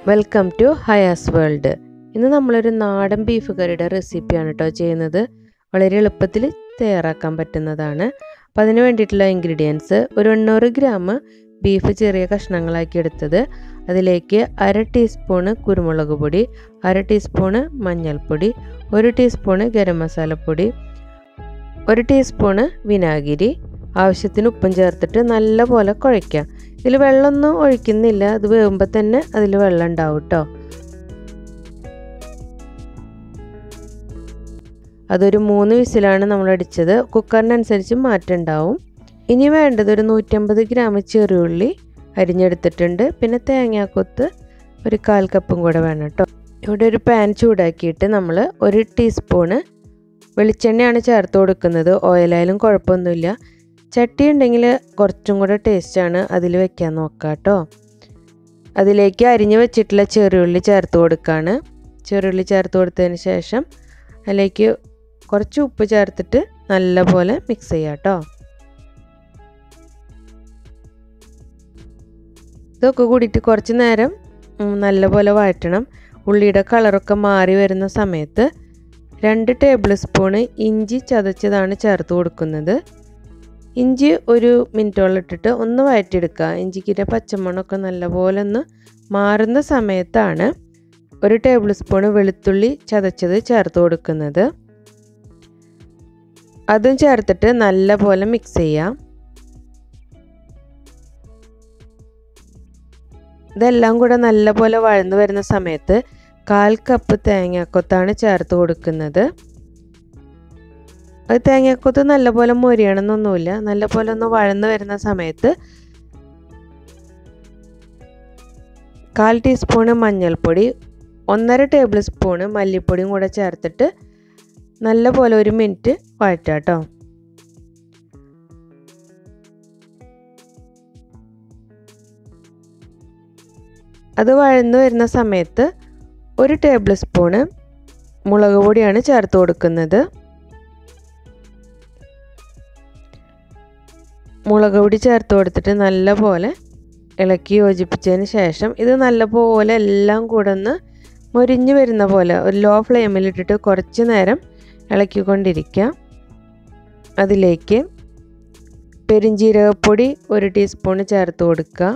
welcome to Hayas world ഇന്ന് നമ്മളൊരു നാടൻ ബീഫ് കറിയുടെ റെസിപ്പിയാണ് കേട്ടോ ചെയ്യുന്നത് വളരെ എളുപ്പത്തിൽ തയ്യാറാക്കാൻ പറ്റുന്നതാണ് അപ്പം അതിന് വേണ്ടിയിട്ടുള്ള ഇൻഗ്രീഡിയൻസ് ഒരു എണ്ണൂറ് ഗ്രാം ബീഫ് ചെറിയ കഷ്ണങ്ങളാക്കി എടുത്തത് അതിലേക്ക് അര ടീസ്പൂണ് കുരുമുളക് പൊടി അര ടീസ്പൂണ് മഞ്ഞൾപ്പൊടി ഒരു ടീസ്പൂണ് ഗരം മസാലപ്പൊടി ഒരു ടീസ്പൂണ് വിനാഗിരി ആവശ്യത്തിന് ഉപ്പും ചേർത്തിട്ട് നല്ലപോലെ കുഴയ്ക്കാം ഇതിൽ വെള്ളമൊന്നും ഒഴിക്കുന്നില്ല അത് വേകുമ്പോൾ തന്നെ അതിൽ വെള്ളം ഉണ്ടാവും കേട്ടോ അതൊരു മൂന്ന് വിസിലാണ് നമ്മൾ അടിച്ചത് കുക്കറിനനുസരിച്ച് മാറ്റം ഉണ്ടാവും ഇനി വേണ്ടത് ഒരു നൂറ്റമ്പത് ഗ്രാം ചെറിയുള്ളി അരിഞ്ഞെടുത്തിട്ടുണ്ട് പിന്നെ തേങ്ങാക്കൊത്ത് ഒരു കാൽ കപ്പും കൂടെ വേണം കേട്ടോ ഇവിടെ ഒരു പാൻ ചൂടാക്കിയിട്ട് നമ്മൾ ഒരു ടീസ്പൂണ് വെളിച്ചെണ്ണയാണ് ചേർത്ത് കൊടുക്കുന്നത് ഓയിലായാലും കുഴപ്പമൊന്നുമില്ല ചട്ടി ഉണ്ടെങ്കിൽ കുറച്ചും കൂടെ ടേസ്റ്റാണ് അതിൽ വെക്കാൻ നോക്കുക കേട്ടോ അതിലേക്ക് അരിഞ്ഞ് വെച്ചിട്ടുള്ള ചെറിയുള്ളി ചേർത്ത് കൊടുക്കുകയാണ് ചെറിയുള്ളി ചേർത്ത് കൊടുത്തതിന് ശേഷം അതിലേക്ക് കുറച്ച് ഉപ്പ് ചേർത്തിട്ട് നല്ലപോലെ മിക്സ് ചെയ്യാം കേട്ടോ ഇതൊക്കെ കൂടിയിട്ട് കുറച്ച് നേരം നല്ലപോലെ വഴറ്റണം ഉള്ളിയുടെ കളറൊക്കെ മാറി വരുന്ന സമയത്ത് രണ്ട് ടേബിൾ സ്പൂണ് ഇഞ്ചി ചതച്ചതാണ് ചേർത്ത് കൊടുക്കുന്നത് ഇഞ്ചി ഒരു മിനിറ്റോളം ഇട്ടിട്ട് ഒന്ന് വഴറ്റിയെടുക്കുക ഇഞ്ചിക്കിൻ്റെ പച്ചമണമൊക്കെ നല്ലപോലെ ഒന്ന് മാറുന്ന സമയത്താണ് ഒരു ടേബിൾ സ്പൂണ് വെളുത്തുള്ളി ചതച്ചത് ചേർത്ത് കൊടുക്കുന്നത് അതും ചേർത്തിട്ട് നല്ലപോലെ മിക്സ് ചെയ്യാം ഇതെല്ലാം കൂടെ നല്ലപോലെ വഴന്നു വരുന്ന സമയത്ത് കാൽ കപ്പ് തേങ്ങാക്കൊത്താണ് ചേർത്ത് കൊടുക്കുന്നത് അത് തേങ്ങാക്കൊത്ത് നല്ലപോലെ മൊരിയണമെന്നൊന്നുമില്ല നല്ലപോലെ ഒന്ന് വഴന്നു വരുന്ന സമയത്ത് കാൽ ടീസ്പൂണ് മഞ്ഞൾപ്പൊടി ഒന്നര ടേബിൾ സ്പൂണ് മല്ലിപ്പൊടിയും കൂടെ ചേർത്തിട്ട് നല്ലപോലെ ഒരു മിനിറ്റ് വഴറ്റാം കേട്ടോ അത് വഴന്നു വരുന്ന സമയത്ത് ഒരു ടേബിൾ സ്പൂണ് മുളക് പൊടിയാണ് ചേർത്ത് കൊടുക്കുന്നത് മുളക് പൊടി ചേർത്ത് കൊടുത്തിട്ട് നല്ലപോലെ ഇളക്കി യോജിപ്പിച്ചതിന് ശേഷം ഇത് നല്ലപോലെ എല്ലാം കൂടെ ഒന്ന് മൊരിഞ്ഞ് വരുന്ന പോലെ ഒരു ലോ ഫ്ലെയിമിലിട്ടിട്ട് കുറച്ച് നേരം ഇളക്കിക്കൊണ്ടിരിക്കുക അതിലേക്ക് പെരിഞ്ജീരകപ്പൊടി ഒരു ടീസ്പൂൺ ചേർത്ത് കൊടുക്കുക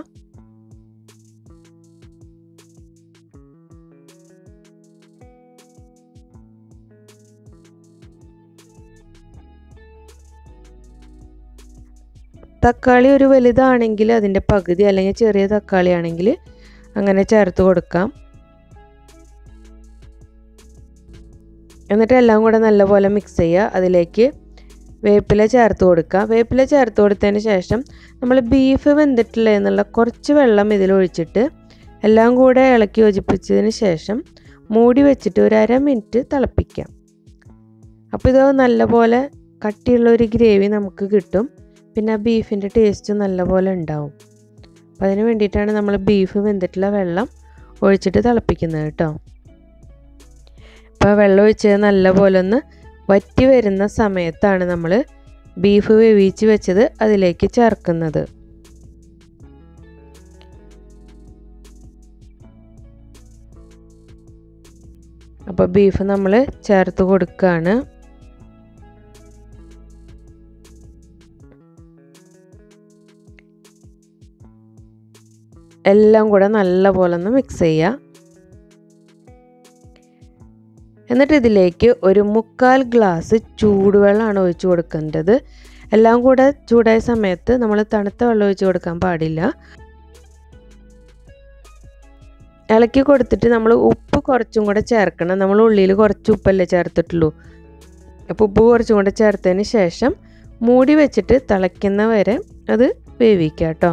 തക്കാളി ഒരു വലുതാണെങ്കിൽ അതിൻ്റെ പകുതി അല്ലെങ്കിൽ ചെറിയ തക്കാളി ആണെങ്കിൽ അങ്ങനെ ചേർത്ത് കൊടുക്കാം എന്നിട്ട് എല്ലാം കൂടെ നല്ലപോലെ മിക്സ് ചെയ്യുക അതിലേക്ക് വേപ്പില ചേർത്ത് കൊടുക്കുക വേപ്പില ചേർത്ത് കൊടുത്തതിന് ശേഷം നമ്മൾ ബീഫ് വെന്തിട്ടില്ല എന്നുള്ള കുറച്ച് വെള്ളം ഇതിലൊഴിച്ചിട്ട് എല്ലാം കൂടെ ഇളക്കി യോജിപ്പിച്ചതിന് ശേഷം മൂടി വെച്ചിട്ട് ഒരു അര മിനിറ്റ് തിളപ്പിക്കാം അപ്പോൾ ഇത് നല്ലപോലെ കട്ടിയുള്ള ഒരു ഗ്രേവി നമുക്ക് കിട്ടും പിന്നെ ആ ബീഫിൻ്റെ ടേസ്റ്റ് നല്ലപോലെ ഉണ്ടാവും അപ്പം അതിന് വേണ്ടിയിട്ടാണ് നമ്മൾ ബീഫ് വെന്തിട്ടുള്ള വെള്ളം ഒഴിച്ചിട്ട് തിളപ്പിക്കുന്നത് കേട്ടോ അപ്പോൾ വെള്ളം ഒഴിച്ചത് നല്ലപോലെ ഒന്ന് വറ്റി വരുന്ന സമയത്താണ് നമ്മൾ ബീഫ് വേവിച്ച് വെച്ചത് അതിലേക്ക് ചേർക്കുന്നത് അപ്പോൾ ബീഫ് നമ്മൾ ചേർത്ത് കൊടുക്കുകയാണ് എല്ലാം കൂടെ നല്ലപോലെ ഒന്ന് മിക്സ് ചെയ്യുക എന്നിട്ട് ഇതിലേക്ക് ഒരു മുക്കാൽ ഗ്ലാസ് ചൂടുവെള്ളമാണ് ഒഴിച്ചു കൊടുക്കേണ്ടത് എല്ലാം കൂടെ ചൂടായ സമയത്ത് നമ്മൾ തണുത്ത വെള്ളം ഒഴിച്ച് കൊടുക്കാൻ പാടില്ല ഇളക്കി കൊടുത്തിട്ട് നമ്മൾ ഉപ്പ് കുറച്ചും കൂടെ ചേർക്കണം നമ്മൾ ഉള്ളിയിൽ കുറച്ച് ഉപ്പല്ലേ ചേർത്തിട്ടുള്ളൂ അപ്പോൾ ഉപ്പ് കുറച്ചും കൂടെ ചേർത്തതിന് ശേഷം മൂടി വെച്ചിട്ട് തിളയ്ക്കുന്ന വരെ അത് വേവിക്കുക കേട്ടോ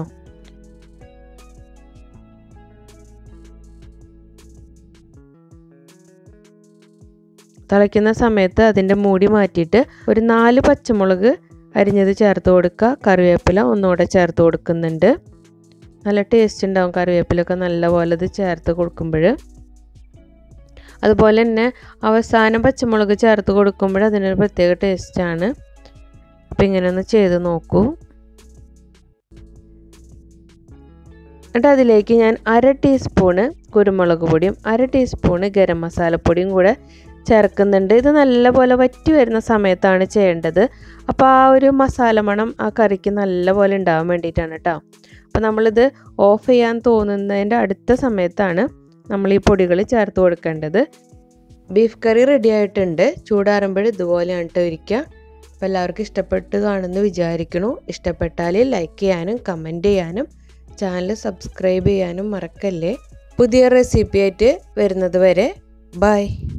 തിളയ്ക്കുന്ന സമയത്ത് അതിൻ്റെ മൂടി മാറ്റിയിട്ട് ഒരു നാല് പച്ചമുളക് അരിഞ്ഞത് ചേർത്ത് കൊടുക്കുക കറിവേപ്പില ഒന്നുകൂടെ ചേർത്ത് കൊടുക്കുന്നുണ്ട് നല്ല ടേസ്റ്റ് ഉണ്ടാവും കറിവേപ്പിലൊക്കെ നല്ലപോലെ ഇത് ചേർത്ത് കൊടുക്കുമ്പോൾ അതുപോലെ തന്നെ അവസാനം പച്ചമുളക് ചേർത്ത് കൊടുക്കുമ്പോൾ അതിനൊരു പ്രത്യേക ടേസ്റ്റാണ് അപ്പോൾ ഇങ്ങനെ ഒന്ന് ചെയ്ത് നോക്കൂ എന്നിട്ട് അതിലേക്ക് ഞാൻ അര ടീസ്പൂണ് കുരുമുളക് പൊടിയും അര ടീസ്പൂണ് ഗരം മസാലപ്പൊടിയും കൂടെ ചേർക്കുന്നുണ്ട് ഇത് നല്ലപോലെ വറ്റി വരുന്ന സമയത്താണ് ചെയ്യേണ്ടത് അപ്പോൾ ആ ഒരു മസാല മണം ആ കറിക്ക് നല്ലപോലെ ഉണ്ടാവാൻ വേണ്ടിയിട്ടാണ് കേട്ടോ അപ്പോൾ നമ്മളിത് ഓഫ് ചെയ്യാൻ തോന്നുന്നതിൻ്റെ അടുത്ത സമയത്താണ് നമ്മൾ ഈ പൊടികൾ ചേർത്ത് കൊടുക്കേണ്ടത് ബീഫ് കറി റെഡി ആയിട്ടുണ്ട് ചൂടാറുമ്പോൾ ഇതുപോലെയാണ് കേട്ടോ ഇരിക്കുക അപ്പോൾ എല്ലാവർക്കും ഇഷ്ടപ്പെട്ട് കാണുമെന്ന് വിചാരിക്കണു ഇഷ്ടപ്പെട്ടാൽ ലൈക്ക് ചെയ്യാനും കമൻറ്റ് ചെയ്യാനും ചാനൽ സബ്സ്ക്രൈബ് ചെയ്യാനും മറക്കല്ലേ പുതിയ റെസിപ്പി ആയിട്ട് വരുന്നത് വരെ ബൈ